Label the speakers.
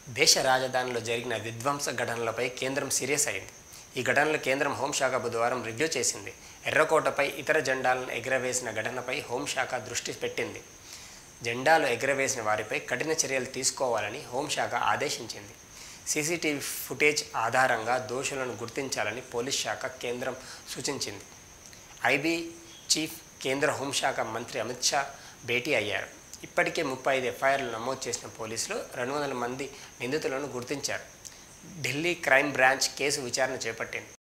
Speaker 1: దేశ రాజధానిలో జరిగిన విధ్వంస ఘటనలపై కేంద్రం సీరియస్ అయింది ఈ ఘటనలు కేంద్రం హోంశాఖ బుధవారం రివ్యూ చేసింది ఎర్రకోటపై ఇతర జెండాలను ఎగురవేసిన ఘటనపై హోంశాఖ దృష్టి పెట్టింది జెండాలు ఎగురవేసిన వారిపై కఠిన చర్యలు తీసుకోవాలని హోంశాఖ ఆదేశించింది సీసీటీవీ ఫుటేజ్ ఆధారంగా దోషులను గుర్తించాలని పోలీస్ శాఖ కేంద్రం సూచించింది ఐబీ చీఫ్ కేంద్ర హోంశాఖ మంత్రి అమిత్ షా భేటీ అయ్యారు ఇప్పటికే ముప్పై ఐదు ఎఫ్ఐఆర్లు నమోదు చేసిన పోలీసులు రెండు వందల మంది నిందితులను గుర్తించారు ఢిల్లీ క్రైమ్ బ్రాంచ్ కేసు విచారణ చేపట్టింది